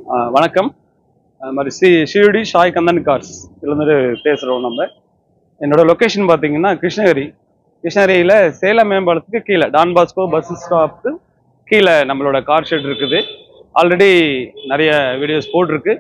ஆஹ் வணக்கம் அது மாதிரி சி ஷிரடி ஷாய் கந்தன் கார்ஸ் இதுலேருந்து பேசுகிறோம் நம்ம என்னோட லொக்கேஷன் பார்த்தீங்கன்னா கிருஷ்ணகிரி கிருஷ்ணகிரியில் சேலம் மேம்பாலத்துக்கு கீழே டான் பாஸ்கோ பஸ் ஸ்டாப்புக்கு கீழே நம்மளோட கார் ஷெட் இருக்குது ஆல்ரெடி நிறைய வீடியோஸ் போட்டிருக்கு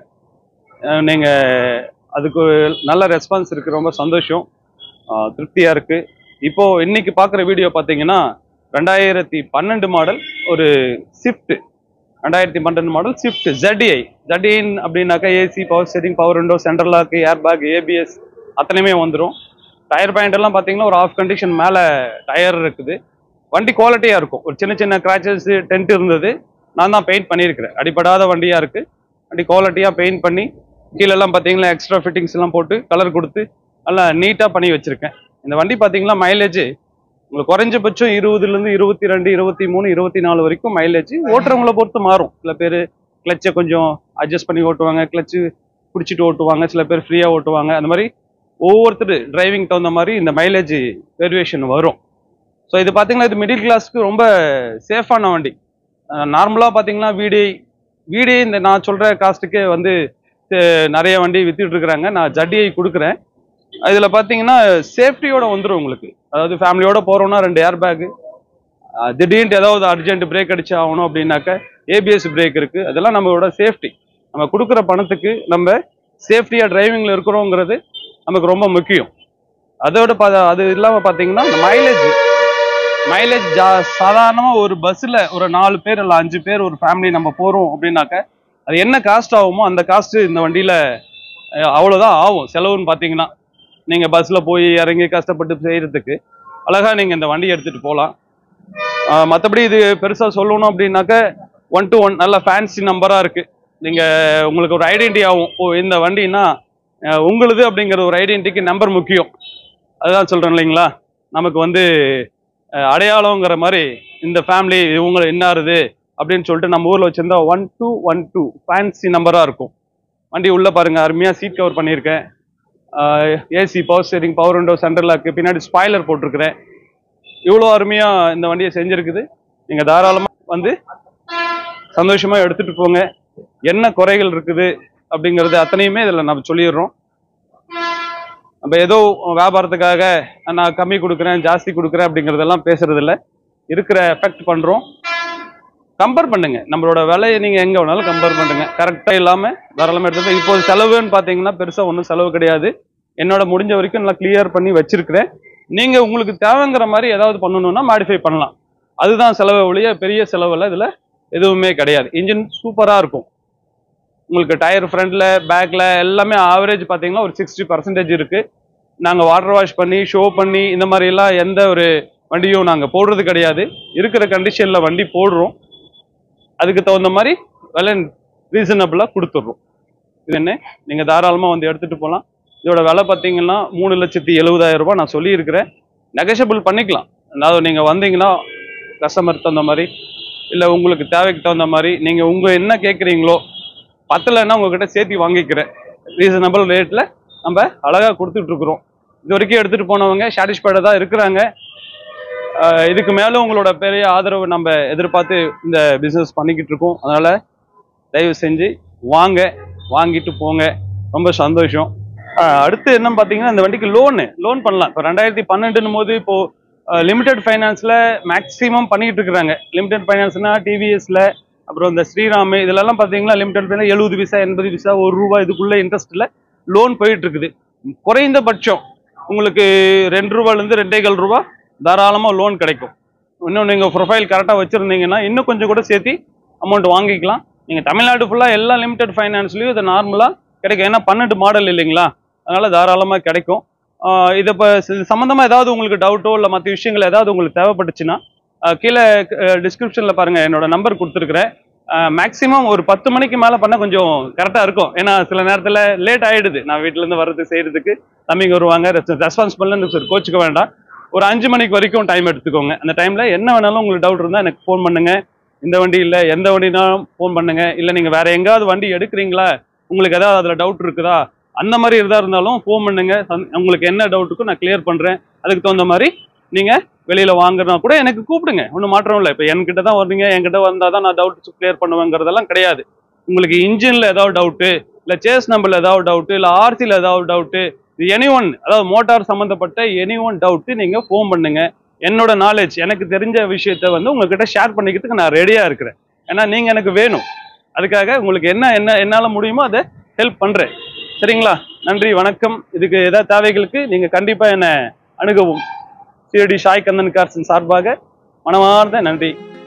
நீங்கள் அதுக்கு நல்ல ரெஸ்பான்ஸ் இருக்குது ரொம்ப சந்தோஷம் திருப்தியாக இருக்குது இப்போது இன்னைக்கு பார்க்குற வீடியோ பார்த்தீங்கன்னா ரெண்டாயிரத்தி பன்னெண்டு மாடல் ஒரு ஸ்விஃப்ட் ரெண்டாயிரத்தி பன்னெண்டு மாடல் ஸ்விஃப்ட் ZDI ZDI அப்படின்னாக்கா AC power steering power window central lock air bag ABS அத்தனையுமே வந்துடும் டயர் பாயிண்ட் எல்லாம் பார்த்தீங்கன்னா ஒரு ஆஃப் கண்டிஷன் மேலே டயர் இருக்குது வண்டி குவாலிட்டியாக இருக்கும் ஒரு சின்ன சின்ன கிராச்சஸ் டென்ட் இருந்தது நான் தான் பெயிண்ட் பண்ணியிருக்கிறேன் அடிப்படாத வண்டியாக இருக்குது வண்டி குவாலிட்டியாக பெயிண்ட் பண்ணி கீழெல்லாம் பார்த்தீங்கன்னா எக்ஸ்ட்ரா ஃபிட்டிங்ஸ் எல்லாம் போட்டு கலர் கொடுத்து நல்லா நீட்டாக பண்ணி வச்சுருக்கேன் இந்த வண்டி பார்த்தீங்கன்னா மைலேஜ் உங்களுக்கு குறைஞ்சபட்சம் இருபதுலேருந்து இருபத்தி ரெண்டு இருபத்தி மூணு இருபத்தி நாலு வரைக்கும் மைலேஜ் ஓட்டுறவங்கள பொறுத்து மாறும் சில பேர் கிளச்சை கொஞ்சம் அட்ஜஸ்ட் பண்ணி ஓட்டுவாங்க கிளச்சு பிடிச்சிட்டு ஓட்டுவாங்க சில பேர் ஃப்ரீயாக ஓட்டுவாங்க அந்த மாதிரி ஒவ்வொருத்தர் டிரைவிங் தகுந்த மாதிரி இந்த மைலேஜ் வேரியேஷன் வரும் ஸோ இது பார்த்தீங்கன்னா இது மிடில் கிளாஸ்க்கு ரொம்ப சேஃபான வண்டி நார்மலாக பார்த்தீங்கன்னா வீடே வீடே இந்த நான் சொல்கிற காஸ்ட்டுக்கே வந்து அஹ், நிறைய வண்டி வித்துட்டு இருக்கிறாங்க நான் ஜட்டியை கொடுக்குறேன் இதில் பார்த்தீங்கன்னா சேஃப்டியோட வந்துடும் உங்களுக்கு அதாவது ஃபேமிலியோட போகிறோம்னா ரெண்டு ஏர் பேக்கு திடீர்னு ஏதாவது அர்ஜென்ட் பிரேக் அடிச்சு ஆகணும் அப்படின்னாக்க ஏபிஎஸ் பிரேக் இருக்குது அதெல்லாம் நம்மளோட சேஃப்டி நம்ம கொடுக்குற பணத்துக்கு நம்ம சேஃப்டியாக டிரைவிங்கில் இருக்கிறோங்கிறது நமக்கு ரொம்ப முக்கியம் அதோட பா அது இல்லாமல் பார்த்தீங்கன்னா இந்த மைலேஜ் மைலேஜ் ஜா சாதாரணமாக ஒரு பஸ்ஸில் ஒரு நாலு பேர் இல்லை அஞ்சு பேர் ஒரு ஃபேமிலி நம்ம போகிறோம் அப்படின்னாக்க அது என்ன காஸ்ட் ஆகுமோ அந்த காஸ்ட்டு இந்த வண்டியில் அவ்வளோதான் ஆகும் செலவுன்னு பார்த்தீங்கன்னா நீங்கள் பஸ்ஸில் போய் இறங்கி கஷ்டப்பட்டு செய்கிறதுக்கு அழகாக நீங்கள் இந்த வண்டியை எடுத்துகிட்டு போகலாம் மற்றபடி இது பெருசாக சொல்லணும் அப்படின்னாக்க ஒன் டு ஒன் நல்ல ஃபேன்சி நம்பராக இருக்குது நீங்கள் உங்களுக்கு ஒரு ஐடென்டி ஆகும் ஓ இந்த வண்டின்னா அஹ், உங்களுது அப்படிங்கிற ஒரு ஐடென்டிக்கு நம்பர் முக்கியம் அதுதான் சொல்கிறேன் இல்லைங்களா நமக்கு வந்து அஹ், அடையாளங்கிற மாதிரி இந்த ஃபேமிலி இவங்க என்னாருது அப்படின்னு சொல்லிட்டு நம்ம ஊரில் வச்சுருந்தா one two one two fancy நம்பராக இருக்கும் வண்டி உள்ளே பாருங்கள் அருமையாக சீட் கவர் பண்ணியிருக்கேன் AC power steering power window central lock பின்னாடி ஸ்பாய்லர் போட்டிருக்கிறேன் இவ்வளோ அருமையாக இந்த வண்டியை செஞ்சுருக்குது நீங்கள் தாராளமாக வந்து சந்தோஷமாக எடுத்துகிட்டு போங்க என்ன குறைகள் இருக்குது அப்படிங்கிறது அத்தனையுமே இதில் நம்ம சொல்லிடுறோம் நம்ம ஏதோ வியாபாரத்துக்காக நான் கம்மி கொடுக்குறேன் ஜாஸ்தி கொடுக்குறேன் அப்படிங்கிறதெல்லாம் பேசுறது இல்ல இருக்கிற எஃபெக்ட் பண்ணுறோம் கம்பேர் பண்ணுங்க நம்மளோட விலையை நீங்கள் எங்கே வேணாலும் கம்பேர் பண்ணுங்க கரெக்டாக இல்லாமல் தாராளமாக எடுத்து இப்போ செலவுன்னு பார்த்தீங்கன்னா பெருசாக ஒன்றும் செலவு கிடையாது என்னோட முடிஞ்ச வரைக்கும் நல்லா கிளியர் பண்ணி வச்சிருக்கிறேன் நீங்கள் உங்களுக்கு தேவைங்கிற மாதிரி ஏதாவது பண்ணணும்னா மாடிஃபை பண்ணலாம் அதுதான் செலவு ஒழிய பெரிய செலவில் இதில் எதுவுமே கிடையாது இன்ஜின் சூப்பராக இருக்கும் உங்களுக்கு டயர் ஃப்ரண்ட்ல பேக்ல எல்லாமே ஆவரேஜ் பார்த்தீங்கன்னா ஒரு சிக்ஸ்டி பர்சன்டேஜ் இருக்கு நாங்கள் வாட்டர் வாஷ் பண்ணி ஷோ பண்ணி இந்த மாதிரி எல்லாம் எந்த ஒரு வண்டியும் நாங்கள் போடுறது கிடையாது இருக்கிற கண்டிஷனில் வண்டி போடுறோம் அதுக்கு தகுந்த மாதிரி விலை ரீசனபிளாக கொடுத்துட்றோம் இது என்ன நீங்கள் தாராளமாக வந்து எடுத்துகிட்டு போகலாம் இதோட விலை பார்த்தீங்கன்னா மூணு லட்சத்தி எழுபதாயிரம் ரூபாய் நான் சொல்லியிருக்கிறேன் நெகஷபிள் பண்ணிக்கலாம் அதாவது நீங்கள் வந்தீங்கன்னா கஸ்டமர் தகுந்த மாதிரி இல்லை உங்களுக்கு தேவைக்கு தகுந்த மாதிரி நீங்கள் உங்கள் என்ன கேட்குறீங்களோ பத்தலைன்னா உங்ககிட்ட சேர்த்து வாங்கிக்கிறேன் ரீசனபிள் ரேட்டில் நம்ம அழகாக கொடுத்துட்ருக்குறோம் இது வரைக்கும் எடுத்துகிட்டு போனவங்க சாட்டிஸ்ஃபைடாக தான் இருக்கிறாங்க ஆஹ் இதுக்கு மேலும் உங்களோட பெரிய ஆதரவு நம்ம எதிர்பார்த்து இந்த பிஸ்னஸ் பண்ணிக்கிட்டு இருக்கோம் அதனால் தயவு செஞ்சு வாங்க வாங்கிட்டு போங்க ரொம்ப சந்தோஷம் ஆஹ் அடுத்து என்னன்னு பார்த்தீங்கன்னா இந்த வண்டிக்கு லோனு லோன் பண்ணலாம் இப்போ ரெண்டாயிரத்தி பன்னெண்டுன்னு போது இப்போ லிமிடெட் ஃபைனான்ஸில் மேக்ஸிமம் பண்ணிட்டு இருக்கிறாங்க லிமிடெட் ஃபைனான்ஸ்னா டிவிஎஸ்ல அப்புறம் இந்த ஸ்ரீராம் இதுலலாம் பார்த்தீங்கன்னா லிமிடெட் ஃபைனான்ஸ் எழுபது பைசா எண்பது பைசா ஒரு ரூபாய் இதுக்குள்ள இன்ட்ரெஸ்ட்டில் லோன் போயிட்டு இருக்குது குறைந்தபட்சம் உங்களுக்கு ரெண்டு ரூபாயிலேருந்து ரெண்டே கால் ரூபா தாராளமாக லோன் கிடைக்கும் இன்னும் நீங்கள் ப்ரொஃபைல் கரெக்டாக வச்சுருந்தீங்கன்னா இன்னும் கொஞ்சம் கூட சேர்த்து அமௌண்ட் வாங்கிக்கலாம் நீங்கள் தமிழ்நாடு ஃபுல்லாக எல்லா லிமிடெட் ஃபைனான்ஸ்லையும் இது நார்மலாக கிடைக்கும் ஏன்னா பன்னெண்டு மாடல் இல்லைங்களா அதனால் தாராளமாக கிடைக்கும் ஆஹ் இது இப்போ சம்மந்தமாக ஏதாவது உங்களுக்கு டவுட்டோ இல்லை மற்ற விஷயங்கள் ஏதாவது உங்களுக்கு தேவைப்பட்டுச்சுன்னா ஆஹ் கீழே டிஸ்கிரிப்ஷனில் பாருங்கள் என்னோட நம்பர் கொடுத்துருக்குறேன் மேக்ஸிமம் ஒரு பத்து மணிக்கு மேலே பண்ணால் கொஞ்சம் கரெக்டாக இருக்கும் ஏன்னா சில நேரத்தில் லேட் ஆகிடுது நான் வீட்டிலேருந்து வர்றது செய்கிறதுக்கு தம்பிங்க வருவாங்க ரெஸ்பான்ஸ் பண்ணலன்னு சார் கோச்சிக்க வேண்டாம் ஒரு அஞ்சு மணிக்கு வரைக்கும் டைம் எடுத்துக்கோங்க அந்த டைமில் என்ன வேணாலும் உங்களுக்கு டவுட் இருந்தால் எனக்கு ஃபோன் பண்ணுங்க இந்த வண்டி இல்லை எந்த வண்டினாலும் ஃபோன் பண்ணுங்க இல்லை நீங்கள் வேற எங்காவது வண்டி எடுக்கிறீங்களா உங்களுக்கு ஏதாவது அதில் டவுட் இருக்குதா அந்த மாதிரி எதாக இருந்தாலும் ஃபோன் பண்ணுங்க சந்- உங்களுக்கு என்ன டவுட்டுக்கோ நான் கிளியர் பண்ணுறேன் அதுக்கு தகுந்த மாதிரி நீங்கள் வெளியில் வாங்குறனா கூட எனக்கு கூப்பிடுங்க ஒன்றும் மாற்றம் இல்லை இப்போ என்கிட்ட தான் வர்றீங்க என்கிட்ட வந்தால் தான் நான் டவுட் கிளியர் பண்ணுவேங்கிறதெல்லாம் கிடையாது உங்களுக்கு இன்ஜினில் ஏதாவது டவுட்டு இல்லை சேஸ் நம்பரில் ஏதாவது டவுட்டு இல்லை ஆர்சியில் ஏதாவது டவுட்டு எனி ஒன் அதாவது மோட்டார் சம்மந்தப்பட்ட எனி ஒன் டவுட்டு நீங்கள் ஃபோன் பண்ணுங்க என்னோட நாலேஜ் எனக்கு தெரிஞ்ச விஷயத்த வந்து உங்ககிட்ட ஷேர் பண்ணிக்கிறதுக்கு நான் ரெடியாக இருக்கிறேன் ஏன்னா நீங்கள் எனக்கு வேணும் அதுக்காக உங்களுக்கு என்ன என்ன என்னால் முடியுமோ அதை ஹெல்ப் பண்ணுறேன் சரிங்களா நன்றி வணக்கம் இதுக்கு ஏதாவது தேவைகளுக்கு நீங்கள் கண்டிப்பாக என்னை அணுகவும் சிடி ஷாய் கந்தன் கார்ஸின் சார்பாக மனமார்ந்த நன்றி